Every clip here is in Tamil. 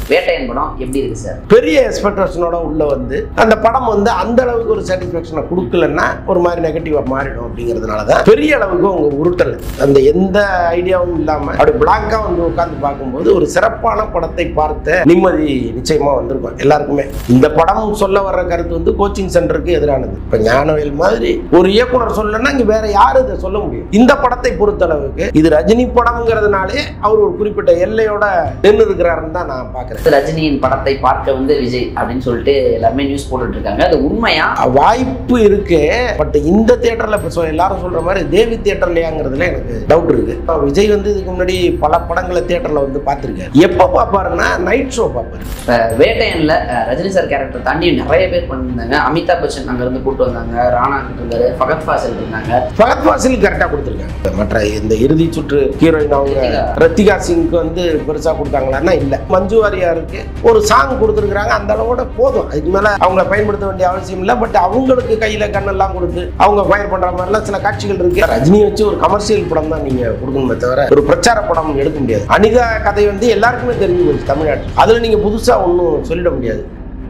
வேட்டையன் படம் எப்படி இருக்கு சார் பெரிய எக்ஸ்பெக்டேஷனோட உள்ள வந்து அந்த படம் வந்து அந்த அளவுக்கு ஒரு சாட்டிஸ்ஃபேக்ஷனை கொடுக்கலன்னா ஒரு மாதிரி நெகட்டிவாக மாறிடும் அப்படிங்கிறதுனால தான் பெரிய அளவுக்கு அவங்க உருட்டல் அந்த எந்த ஐடியாவும் இல்லாமல் அப்படி பிளாங்காக வந்து உட்காந்து பார்க்கும்போது ஒரு சிறப்பான படத்தை பார்த்த நிம்மதி நிச்சயமாக வந்திருக்கும் எல்லாருக்குமே இந்த படம் சொல்ல வர்ற கருத்து வந்து கோச்சிங் சென்டருக்கு எதிரானது இப்போ ஞானவேல் மாதிரி ஒரு இயக்குனர் சொல்லணும்னா இங்கே வேற யாரு இதை சொல்ல முடியும் இந்த படத்தை பொறுத்தளவுக்கு இது ரஜினி படம்ங்கிறதுனாலே அவர் ஒரு குறிப்பிட்ட எல்லையோட நின்று இருக்கிறாருன்னு தான் நான் பார்க்குறேன் ரஜினியின் படத்தை பார்க்க வந்து விஜய் அப்படின்னு சொல்லிட்டு எல்லாருமே நியூஸ் போட்டுட்டு இருக்காங்க அது உண்மையா வாய்ப்பு இருக்கு பட் இந்த தியேட்டர்ல இப்போ சொ- எல்லாரும் சொல்ற மாதிரி தேவி தியேட்டர்லையாங்கிறதுல எனக்கு டவுட் இருக்கு இப்ப விஜய் வந்து இதுக்கு முன்னாடி பல படங்களை தியேட்டர்ல வந்து பார்த்துருக்காரு எப்போ பார்ப்பாருன்னா நைட் ஷோ பார்ப்பாரு இப்ப வேட்டையன்ல அஹ், ரஜினி சார் கேரக்டர் தாண்டி நிறைய பேர் பண்ணியிருந்தாங்க அமிதாப் பச்சன் அங்க இருந்து கூட்டு வந்தாங்க ராணா கிட்ட இருந்தாரு ஃபகத் ஃபாசில் இருந்தாங்க ஃபகத் ஃபாசில் கரெக்டாக கொடுத்துருக்காங்க மற்ற இந்த இறுதி சுற்று ஹீரோயின் அவங்க ரித்திகா. ரத்திகா சிங்க்கு வந்து பெருசாக கொடுத்தாங்களான்னா இல்லை மஞ்சு வாரியாருக்கு ஒரு சாங் கொடுத்துருக்குறாங்க அந்த அளவோட போதும் அதுக்கு மேலே அவங்கள பயன்படுத்த வேண்டிய அவசியம் இல்லை பட் அவங்களுக்கு கையில் கண்ணெல்லாம் கொடுத்து அவங்க ஃபயர் பண்ணுற மாதிரிலாம் சில காட்சிகள் இருக்கு ரஜினி வச்சு ஒரு கமர்ஷியல் படம் தான் நீங்கள் கொடுக்கணுமே தவிர ஒரு பிரச்சார படம் எடுக்க முடியாது அனிதா கதை வந்து எல்லாருக்குமே தெரிஞ்சு போச்சு தமிழ்நாட்டில் அதில் நீங்கள் புதுசாக ஒன்றும் சொல்லிட முடியாது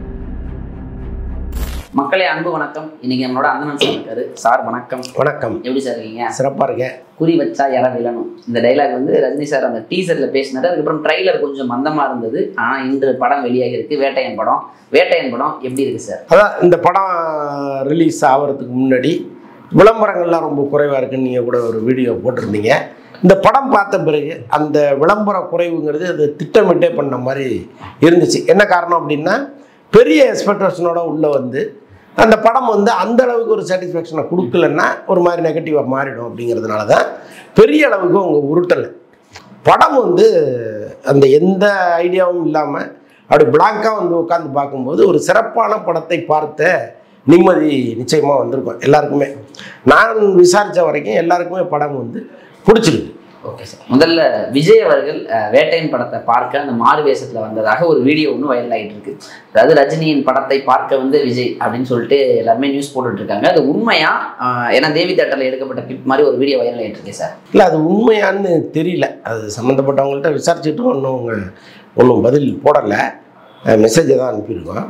மக்களே அன்பு வணக்கம் இன்னைக்கு நம்மளோட அந்தனன் சார் இருக்காரு சார் வணக்கம் வணக்கம் எப்படி சார் இருக்கீங்க சிறப்பாக இருக்கேன் குறி வச்சா யாரா விழணும் இந்த டைலாக் வந்து ரஜினி சார் அந்த டீசர்ல பேசினாரு அதுக்கப்புறம் ட்ரைலர் கொஞ்சம் மந்தமா இருந்தது ஆனா இன்று படம் வெளியாகி இருக்கு வேட்டையன் படம் வேட்டையன் படம் எப்படி இருக்கு சார் அதான் இந்த படம் ரிலீஸ் ஆகிறதுக்கு முன்னாடி விளம்பரங்கள்லாம் ரொம்ப குறைவாக இருக்குன்னு நீங்கள் கூட ஒரு வீடியோ போட்டிருந்தீங்க இந்த படம் பார்த்த பிறகு அந்த விளம்பர குறைவுங்கிறது அது திட்டமிட்டே பண்ண மாதிரி இருந்துச்சு என்ன காரணம் அப்படின்னா பெரிய எக்ஸ்பெக்டேஷனோட உள்ள வந்து அந்த படம் வந்து அந்த அளவுக்கு ஒரு சாட்டிஸ்ஃபேக்ஷனை கொடுக்கலன்னா ஒரு மாதிரி நெகட்டிவாக மாறிடும் அப்படிங்கிறதுனால தான் பெரிய அளவுக்கு அவங்க உருட்டலை படம் வந்து அந்த எந்த ஐடியாவும் இல்லாமல் அப்படி பிளாங்காக வந்து உட்காந்து பார்க்கும்போது ஒரு சிறப்பான படத்தை பார்த்த நிம்மதி நிச்சயமாக வந்திருக்கும் எல்லாருக்குமே நான் விசாரித்த வரைக்கும் எல்லாருக்குமே படம் வந்து பிடிச்சிருக்கு ஓகே சார் முதல்ல விஜய் அவர்கள் அஹ், வேட்டையன் படத்தை பார்க்க அந்த மாறு வேஷத்துல வந்ததாக ஒரு வீடியோ ஒன்று வைரல் ஆகிட்டு இருக்கு அதாவது ரஜினியின் படத்தை பார்க்க வந்து விஜய் அப்படின்னு சொல்லிட்டு எல்லாருமே நியூஸ் போட்டுட்டு இருக்காங்க அது உண்மையா அஹ், ஏன்னா தேவி தேட்டர்ல எடுக்கப்பட்ட கிளிப் மாதிரி ஒரு வீடியோ வைரல் ஆகிட்டு இருக்கு சார் இல்லை அது உண்மையான்னு தெரியல அது சம்மந்தப்பட்டவங்கள்ட்ட விசாரிச்சுட்டும் ஒன்றும் அவங்க ஒன்றும் பதில் போடலை மெசேஜை தான் அனுப்பியிருக்கோம்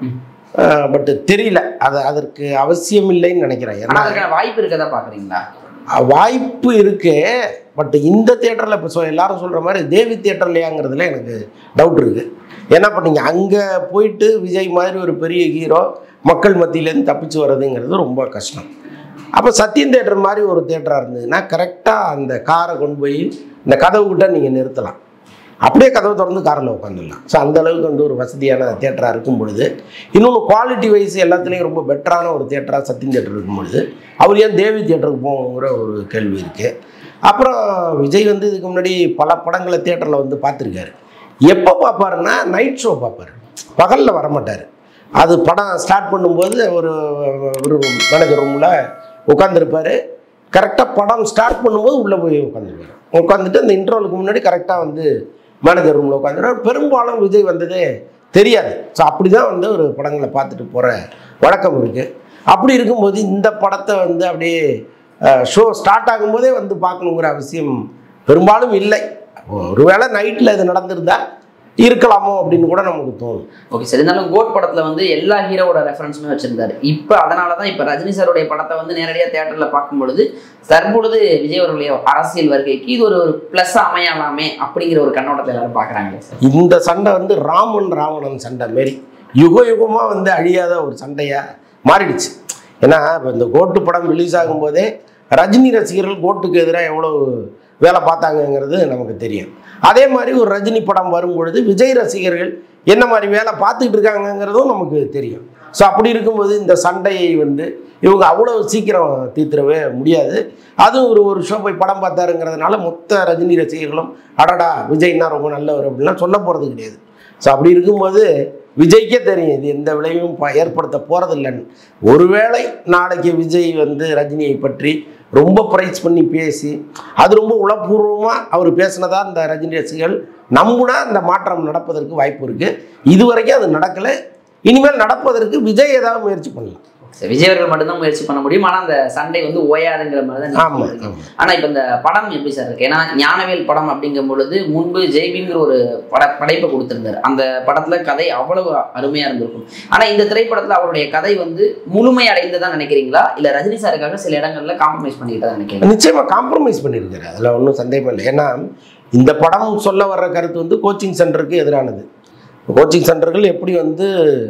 பட் தெரியல அது அதற்கு அவசியம் இல்லைன்னு நினைக்கிறேன் ஆனா ஏன்னா அதுக்கான வாய்ப்பு இருக்கதா பாக்குறீங்களா அஹ் வாய்ப்பு இருக்கு பட் இந்த தியேட்டரில் இப்போ சொ எல்லாரும் சொல்கிற மாதிரி தேவி தியேட்டர்லையாங்கிறதுல எனக்கு டவுட் இருக்குது ஏன்னா இப்போ நீங்கள் அங்கே போயிட்டு விஜய் மாதிரி ஒரு பெரிய ஹீரோ மக்கள் மத்தியிலேருந்து தப்பிச்சு வர்றதுங்கிறது ரொம்ப கஷ்டம் அப்போ சத்யம் தேட்டர் மாதிரி ஒரு தேட்டராக இருந்ததுன்னா கரெக்டாக அந்த காரை கொண்டு போய் இந்த கதவுக்கிட்ட நீங்கள் நிறுத்தலாம் அப்படியே கதவை திறந்து காரில் உட்காந்துடலாம் ஸோ அந்த அளவுக்கு வந்து ஒரு வசதியான தேட்டராக இருக்கும் பொழுது இன்னொன்று குவாலிட்டி வைஸ் எல்லாத்துலேயும் ரொம்ப பெட்டரான ஒரு தேட்டராக சத்யம் தேட்டர் இருக்கும் பொழுது அவர் ஏன் தேவி தேட்டருக்கு போகணுங்கிற ஒரு கேள்வி இருக்குது அப்புறம் விஜய் வந்து இதுக்கு முன்னாடி பல படங்களை தேட்டரில் வந்து பார்த்துருக்காரு எப்போ பார்ப்பாருன்னா நைட் ஷோ பார்ப்பார் பகலில் வரமாட்டார் அது படம் ஸ்டார்ட் பண்ணும்போது ஒரு ஒரு மேனேஜர் ரூமில் உட்காந்துருப்பார் கரெக்டாக படம் ஸ்டார்ட் பண்ணும்போது உள்ளே போய் உட்காந்துருப்பார் உட்காந்துட்டு அந்த இன்டர்வலுக்கு முன்னாடி கரெக்டாக வந்து மேனேஜர் ரூமில் உட்காந்துருவார் பெரும்பாலும் விஜய் வந்ததே தெரியாது ஸோ அப்படி தான் வந்து ஒரு படங்களை பார்த்துட்டு போகிற வழக்கம் இருக்குது அப்படி இருக்கும்போது இந்த படத்தை வந்து அப்படியே ஷோ ஸ்டார்ட் ஆகும்போதே வந்து பார்க்கணுங்கிற அவசியம் பெரும்பாலும் இல்லை ஒருவேளை நைட்டில் இது நடந்திருந்தா இருக்கலாமோ அப்படின்னு கூட நமக்கு தோணும் ஓகே சார் இருந்தாலும் கோட் படத்துல வந்து எல்லா ஹீரோவோட ரெஃபரன்ஸுமே வச்சிருந்தாரு இப்போ அதனால தான் இப்போ ரஜினி சாருடைய படத்தை வந்து நேரடியாக தேட்டரில் பார்க்கும் பொழுது தற்பொழுது விஜய் அவர்களுடைய அரசியல் வருகைக்கு இது ஒரு ஒரு ப்ளஸ் அமையலாமே அப்படிங்கிற ஒரு கண்ணோட்டத்தை எல்லாரும் பார்க்குறாங்களே சார் இந்த சண்டை வந்து ராமன் ராவணன் சண்டை மாரி யுக யுகமாக வந்து அழியாத ஒரு சண்டையாக மாறிடுச்சு ஏன்னா இப்போ இந்த கோட்டு படம் ரிலீஸ் ஆகும்போதே ரஜினி ரசிகர்கள் கோட்டுக்கு எதிராக எவ்வளோ வேலை பார்த்தாங்கங்கிறது நமக்கு தெரியும் அதே மாதிரி ஒரு ரஜினி படம் வரும் பொழுது விஜய் ரசிகர்கள் என்ன மாதிரி வேலை பார்த்துக்கிட்டு இருக்காங்கங்கிறதும் நமக்கு தெரியும் ஸோ அப்படி இருக்கும்போது இந்த சண்டையை வந்து இவங்க அவ்வளோ சீக்கிரம் தீர்த்திடவே முடியாது அதுவும் ஒரு ஒரு ஷோ போய் படம் பார்த்தாருங்கிறதுனால மொத்த ரஜினி ரசிகர்களும் அடடா விஜய்னா ரொம்ப நல்லவர் அப்படிலாம் சொல்ல போகிறது கிடையாது ஸோ அப்படி இருக்கும்போது விஜய்க்கே தெரியும் இது எந்த விளைவும் ப- ஏற்படுத்த போகிறதில்லைன்னு ஒருவேளை நாளைக்கு விஜய் வந்து ரஜினியை பற்றி ரொம்ப ப்ரைஸ் பண்ணி பேசி அது ரொம்ப உளப்பூர்வமாக அவர் பேசினதா இந்த ரஜினி ரசிகர்கள் நம்புனா அந்த மாற்றம் நடப்பதற்கு வாய்ப்பு இருக்குது இதுவரைக்கும் அது நடக்கலை இனிமேல் நடப்பதற்கு விஜய் ஏதாவது முயற்சி பண்ணலாம் சரி, விஜய் அவர்கள் மட்டும்தான் முயற்சி பண்ண முடியும் ஆனா அந்த சண்டை வந்து ஓயாதுங்கிற மாதிரி தான் நீங்க ஆமா சொல்றீங்க. ஆமா ஆனா இப்ப இந்த படம் எப்படி சார் இருக்கு ஏன்னா ஞானவேல் படம் அப்படிங்கும் பொழுது முன்பு ஜெய்பீம்ங்கிற ஒரு பட படைப்பை கொடுத்திருந்தார் அந்த படத்துல கதை அவ்வளவு அருமையா இருந்திருக்கும் ஆனா இந்த திரைப்படத்துல அவருடைய கதை வந்து முழுமை அடைந்ததா நினைக்கிறீங்களா இல்ல ரஜினி சாருக்காக சில இடங்கள்ல காம்ப்ரமைஸ் பண்ணிக்கிட்டதா நினைக்கிறீங்க நிச்சயமா காம்ப்ரமைஸ் பண்ணியிருக்காரு அதில் ஒன்றும் சந்தேகம் இல்லை ஏன்னா இந்த படம் சொல்ல வர்ற கருத்து வந்து கோச்சிங் சென்டருக்கு எதிரானது கோச்சிங் சென்டர்கள் எப்படி வந்து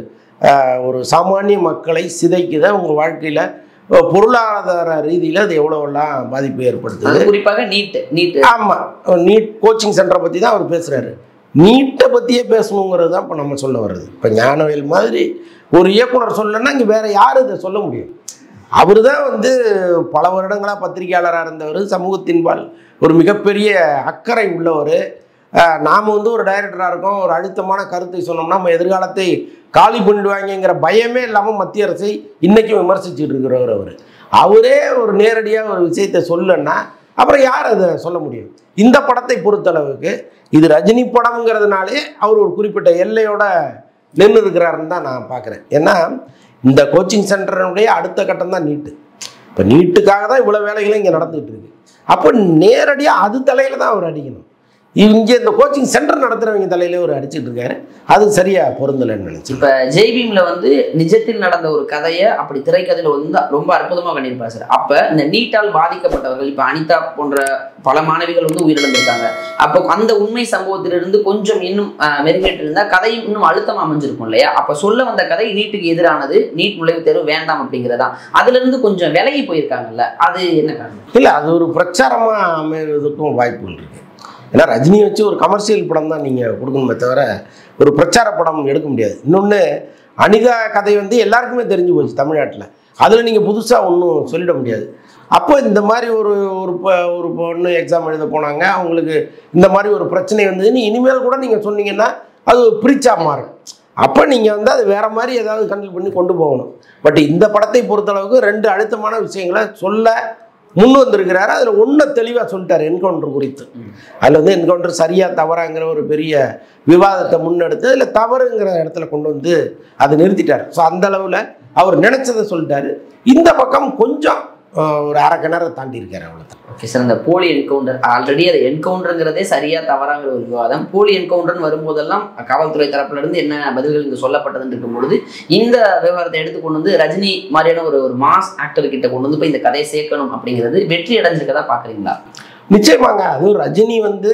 ஆஹ், ஒரு சாமானிய மக்களை சிதைக்குத உங்கள் வாழ்க்கையில் பொருளாதார ரீதியில் அது எவ்வளோவெல்லாம் பாதிப்பு ஏற்படுத்துது அது குறிப்பாக நீட் நீட் ஆமாம் நீட் கோச்சிங் சென்டரை பற்றி தான் அவர் பேசுகிறாரு நீட்டை பற்றியே பேசணுங்கிறது தான் இப்போ நம்ம சொல்ல வர்றது இப்போ ஞானவேல் மாதிரி ஒரு இயக்குனர் சொல்லணும்னா இங்கே வேற யார் இதை சொல்ல முடியும் அவர் தான் வந்து பல வருடங்களாக பத்திரிகையாளராக இருந்தவர் சமூகத்தின்பால் ஒரு மிகப்பெரிய அக்கறை உள்ளவர் நாம் வந்து ஒரு டைரக்டராக இருக்கோம் ஒரு அழுத்தமான கருத்தை சொன்னோம்னா நம்ம எதிர்காலத்தை காலி பண்ணிடுவாங்கங்கிற பயமே இல்லாமல் மத்திய அரசை இன்றைக்கும் விமர்சிச்சுட்டு இருக்கிறவர் அவர் அவரே ஒரு நேரடியாக ஒரு விஷயத்தை சொல்லன்னா அப்புறம் யார் அதை சொல்ல முடியும் இந்த படத்தை பொறுத்தளவுக்கு இது ரஜினி படம்ங்கிறதுனாலே அவர் ஒரு குறிப்பிட்ட எல்லையோட நின்று இருக்கிறாருன்னு தான் நான் பார்க்குறேன் ஏன்னா இந்த கோச்சிங் சென்டருடைய அடுத்த கட்டம் தான் நீட்டு இப்போ நீட்டுக்காக தான் இவ்வளோ வேலைகளும் இங்கே நடந்துகிட்டு இருக்கு அப்போ நேரடியாக அது தலையில் தான் அவர் அடிக்கணும் இங்கே இந்த கோச்சிங் சென்டர் நடத்துகிறவங்க தலையிலே ஒரு அடிச்சிட்டு இருக்காரு அது சரியாக பொருந்தலைன்னு நினச்சி இப்ப ஜெய்பீம்ல வந்து நிஜத்தில் நடந்த ஒரு கதையை அப்படி திரைக்கதையில வந்து ரொம்ப அற்புதமா பண்ணியிருப்பார் சார் அப்ப இந்த நீட்டால் பாதிக்கப்பட்டவர்கள் இப்ப அனிதா போன்ற பல மாணவிகள் வந்து உயிரிழந்திருக்காங்க அப்போ அந்த உண்மை சம்பவத்திலிருந்து கொஞ்சம் இன்னும் ஆஹ், மெருகேற்று இருந்தா கதையும் இன்னும் அழுத்தம் அமைஞ்சிருக்கும் இல்லையா அப்ப சொல்ல வந்த கதை நீட்டுக்கு எதிரானது நீட் நுழைவுத் தேர்வு வேண்டாம் அப்படிங்கிறதா அதுல இருந்து கொஞ்சம் விலகி போயிருக்காங்கல்ல அது என்ன காரணம் இல்லை அது ஒரு பிரச்சாரமாக அமைவதற்கும் வாய்ப்புகள் இருக்குது ஏன்னா ரஜினி வச்சு ஒரு கமர்ஷியல் படம் தான் நீங்கள் கொடுக்கணுமே தவிர ஒரு பிரச்சார படம் எடுக்க முடியாது இன்னொன்று அனிதா கதை வந்து எல்லாருக்குமே தெரிஞ்சு போச்சு தமிழ்நாட்டில் அதில் நீங்கள் புதுசாக ஒன்றும் சொல்லிட முடியாது அப்போ இந்த மாதிரி ஒரு ஒரு பொ- ஒரு பொண்ணு எக்ஸாம் எழுத போனாங்க அவங்களுக்கு இந்த மாதிரி ஒரு பிரச்சனை வந்ததுன்னு இனிமேல் கூட நீங்கள் சொன்னீங்கன்னா அது ஒரு பிரீச்சாக மாறும் அப்போ நீங்கள் வந்து அது வேற மாதிரி ஏதாவது கண்டில் பண்ணி கொண்டு போகணும் பட் இந்த படத்தை பொறுத்தளவுக்கு ரெண்டு அழுத்தமான விஷயங்களை சொல்ல முன் வந்திருக்கிறாரு அதில் ஒன்றை தெளிவாக சொல்லிட்டாரு என்கவுண்டர் குறித்து அதில் வந்து என்கவுண்டர் சரியா தவறாங்கிற ஒரு பெரிய விவாதத்தை முன்னெடுத்து அதில் தவறுங்கிற இடத்துல கொண்டு வந்து அதை நிறுத்திட்டார் ஸோ அந்த அளவில் அவர் நினைச்சதை சொல்லிட்டாரு இந்த பக்கம் கொஞ்சம் ஆஹ், ஒரு அரை கிணறை தாண்டி இருக்காரு அவ்வளோதான் ஓகே சார் இந்த போலி என்கவுண்டர் ஆல்ரெடி அது என்கவுண்டருங்கிறதே சரியா தவறாங்கிற ஒரு விவாதம் போலி என்கவுண்டர்னு வரும்போதெல்லாம் காவல்துறை தரப்புல இருந்து என்ன பதில்கள் இங்கு சொல்லப்பட்டதுன்னு இருக்கும் பொழுது இந்த விவகாரத்தை எடுத்து கொண்டு வந்து ரஜினி மாதிரியான ஒரு ஒரு மாஸ் ஆக்டர் கிட்ட கொண்டு வந்து போய் இந்த கதையை சேர்க்கணும் அப்படிங்கிறது வெற்றி அடைஞ்சிருக்கதா பாக்குறீங்களா நிச்சயமாங்க அதுவும் ரஜினி வந்து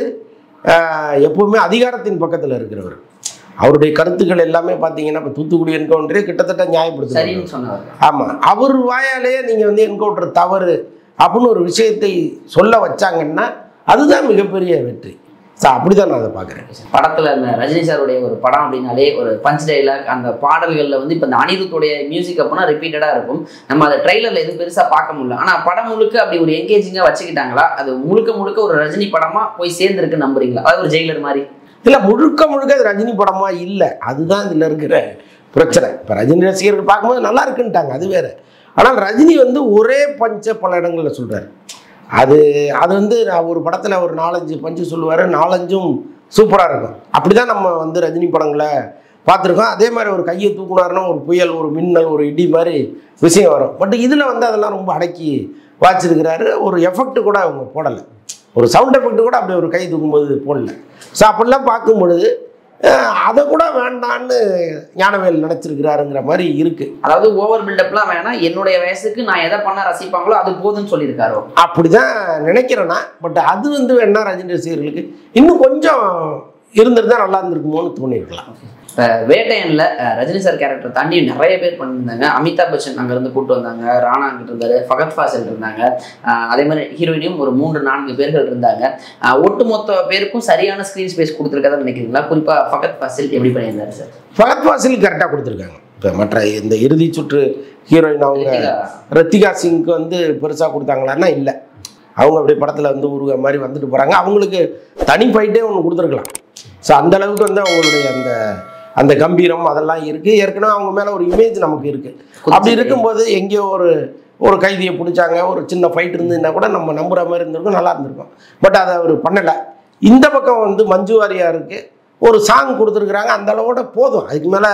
ஆஹ், எப்பவுமே அதிகாரத்தின் பக்கத்தில் இருக்கிறவர் அவருடைய கருத்துக்கள் எல்லாமே பார்த்தீங்கன்னா இப்போ தூத்துக்குடி என்கவுண்டரே கிட்டத்தட்ட நியாயப்படுத்துறாரு சரின்னு சொன்னவர் ஆமாம் அவர் வாயாலேயே நீங்கள் வந்து என்கவுண்டர் தவறு அப்படின்னு ஒரு விஷயத்தை சொல்ல வச்சாங்கன்னா அதுதான் மிகப்பெரிய வெற்றி ஸோ அப்படி தான் நான் அதை பார்க்குறேன் படத்துல இந்த ரஜினி சாருடைய ஒரு படம் அப்படின்னாலே ஒரு பஞ்ச் டைலாக் அந்த பாடல்கள்ல வந்து இப்ப இந்த அனிருத்துடைய மியூசிக் அப்படின்னா ரிப்பீட்டடா இருக்கும் நம்ம அதை ட்ரெய்லர்ல எதுவும் பெருசா பார்க்க முடியல ஆனா படம் முழுக்க அப்படி ஒரு என்கேஜிங்கா வச்சுக்கிட்டாங்களா அது முழுக்க முழுக்க ஒரு ரஜினி படமா போய் சேர்ந்துருக்கு நம்புறீங்களா அதாவது ஒரு ஜெயிலர் மாதிரி இல்லை முழுக்க முழுக்க அது ரஜினி படமா இல்லை அதுதான் இதில் இருக்கிற பிரச்சனை இப்போ ரஜினி ரசிகர்கள் பார்க்கும்போது நல்லா இருக்குன்ட்டாங்க அது வேற ஆனால் ரஜினி வந்து ஒரே பஞ்சை பல இடங்களில் சொல்றாரு அது அது வந்து நான் ஒரு படத்தில் ஒரு நாலஞ்சு பஞ்சு சொல்லுவார் நாலஞ்சும் சூப்பராக இருக்கும் அப்படி தான் நம்ம வந்து ரஜினி படங்களை பார்த்துருக்கோம் அதே மாதிரி ஒரு கையை தூக்குனாருன்னா ஒரு புயல் ஒரு மின்னல் ஒரு இடி மாதிரி விஷயம் வரும் பட் இதில் வந்து அதெல்லாம் ரொம்ப அடக்கி வாச்சிருக்கிறாரு ஒரு எஃபெக்ட் கூட அவங்க போடலை ஒரு சவுண்ட் எஃபெக்ட் கூட அப்படி ஒரு கை தூக்கும்போது போடல ஸோ அப்படிலாம் பார்க்கும் பொழுது அஹ், அதை கூட வேண்டான்னு ஞானவேல் நினச்சிருக்கிறாருங்கிற மாதிரி இருக்குது அதாவது ஓவர் பில்டப்லாம் வேணாம் என்னுடைய வயசுக்கு நான் எதை பண்ண ரசிப்பாங்களோ அது போதும்னு சொல்லியிருக்காரோ அப்படிதான் நினைக்கிறேன்னா பட் அது வந்து வேணா ரஜினி ரசிகர்களுக்கு இன்னும் கொஞ்சம் இருந்திருந்தா நல்லா இருந்திருக்குமோன்னு தோணியிருக்கலாம் இப்போ வேட்டையன்ல அஹ், ரஜினி சார் கேரக்டர் தாண்டி நிறைய பேர் பண்ணியிருந்தாங்க அமிதாப் பச்சன் அங்கேருந்து கூட்டு வந்தாங்க ராணா அங்கிட்டு இருந்தாரு ஃபகத் ஃபாசில் இருந்தாங்க அஹ், அதே மாதிரி ஹீரோயினியும் ஒரு மூன்று நான்கு பேர்கள் இருந்தாங்க அஹ், ஒட்டுமொத்த பேருக்கும் சரியான ஸ்க்ரீன் ஸ்பேஸ் கொடுத்துருக்கதா நினைக்கிறீங்களா குறிப்பா ஃபகத் ஃபாசில் எப்படி பண்ணியிருந்தாரு சார் ஃபகத் வாசில் கரெக்டாக கொடுத்துருக்காங்க இப்போ மற்ற இந்த இறுதி சுற்று ஹீரோயின் அவங்க ரித்திகா. ரத்திகா சிங்க்கு வந்து பெருசாக கொடுத்தாங்களான்னா இல்லை அவங்க அப்படியே படத்தில் வந்து உருக மாதிரி வந்துட்டு போகிறாங்க அவங்களுக்கு தனி ஃபைட்டே ஒன்று கொடுத்துருக்கலாம் ஸோ அந்த அளவுக்கு வந்து அவங்களுடைய அந்த அந்த கம்பீரம் அதெல்லாம் இருக்குது ஏற்கனவே அவங்க மேலே ஒரு இமேஜ் நமக்கு இருக்குது அப்படி இருக்கும்போது எங்கேயோ ஒரு ஒரு கைதியை பிடிச்சாங்க ஒரு சின்ன ஃபைட் இருந்ததுன்னா கூட நம்ம நம்புற மாதிரி இருந்திருக்கும் நல்லா இருந்திருக்கும் பட் அதை அவர் பண்ணலை இந்த பக்கம் வந்து மஞ்சு வாரியாருக்கு ஒரு சாங் கொடுத்துருக்குறாங்க அந்த அளவோட போதும் அதுக்கு மேலே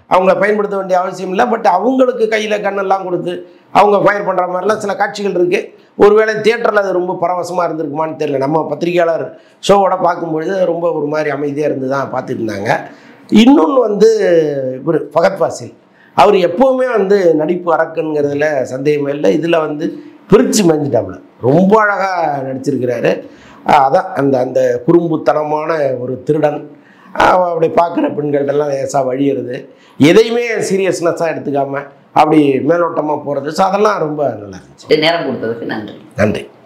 அவங்க பயன்படுத்த வேண்டிய அவசியம் இல்லை பட் அவங்களுக்கு கையில் கண்ணெல்லாம் கொடுத்து அவங்க ஃபயர் பண்ணுற மாதிரிலாம் சில காட்சிகள் இருக்குது ஒருவேளை தியேட்டரில் அது ரொம்ப பரவசமாக இருந்திருக்குமான்னு தெரியல நம்ம பத்திரிகையாளர் ஷோவோட பார்க்கும்பொழுது ரொம்ப ஒரு மாதிரி அமைதியாக இருந்து தான் பார்த்துட்டு இருந்தாங்க இன்னொன்று வந்து இவர் ஃபகத் ஃபாசில் அவர் எப்போவுமே வந்து நடிப்பு அரக்கனுங்கிறதுல சந்தேகமே இல்லை இதில் வந்து பிரித்து மேஞ்சிட்டாப்புல ரொம்ப அழகாக நடிச்சிருக்கிறாரு ஆஹ் அதான் அந்த அந்த குறும்புத்தனமான ஒரு திருடன் ஆஹ் அப்படி பார்க்குற பெண்கள்டெல்லாம் லேசாக வழியிறது எதையுமே சீரியஸ்னஸாக எடுத்துக்காம அப்படி மேலோட்டமாக போகிறது ஸோ அதெல்லாம் ரொம்ப நல்லா இருந்துச்சு நேரம் கொடுத்ததுக்கு நன்றி நன்றி